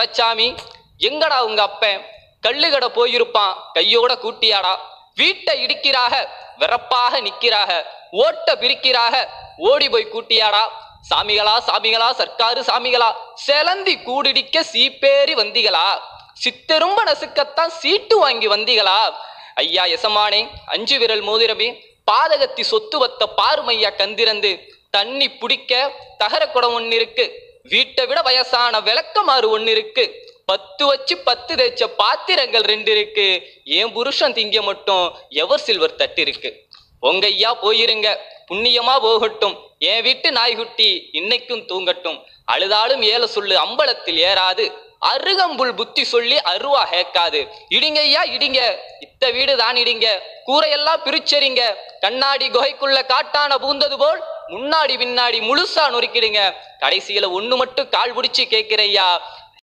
துரைச்சாமி எங்கடா உங்க அப்பன் கள்ளுகடை போயிருப்பான் கையோட கூட்டியாடா வீட்டை இடிக்கிறாக வெறப்பாக நிக்கிறாக ஓட்ட பிரிக்கிறாக ஓடி போய் கூட்டியாடா சாமிகளா சாமிகளா சர்க்காரு சாமிகளா செலந்தி கூடிடிக்க சீப்பேறி வந்திகளா சித்தெரும்ப நசுக்கத்தான் சீட்டு வாங்கி வந்திகளா ஐயா எசமானே அஞ்சு விரல் மோதிரமே பாதகத்தி சொத்து வத்த பாருமையா கந்திரந்து தண்ணி பிடிக்க தகர குடம் ஒன்னு இருக்கு வீட்டை விட வயசான விளக்கமாறு ஒன்னு இருக்கு பத்து வச்சு பத்து தேய்ச்ச பாத்திரங்கள் ரெண்டு இருக்கு என் புருஷன் திங்க மட்டும் எவர் சில்வர் தட்டு இருக்கு உங்க ஐயா போயிருங்க புண்ணியமா போகட்டும் என் வீட்டு நாய்குட்டி இன்னைக்கும் தூங்கட்டும் அழுதாலும் ஏல சொல்லு அம்பலத்தில் ஏறாது அருகம்புல் புத்தி சொல்லி அருவா ஹேக்காது இடிங்க ஐயா இடிங்க இத்த வீடு தான் இடிங்க கூரையெல்லாம் பிரிச்சறிங்க கண்ணாடி குகைக்குள்ள காட்டான பூந்தது போல் முன்னாடி பின்னாடி முழுசா நொறுக்கிடுங்க கடைசியில ஒண்ணு மட்டும் கால் பிடிச்சு கேட்கிறையா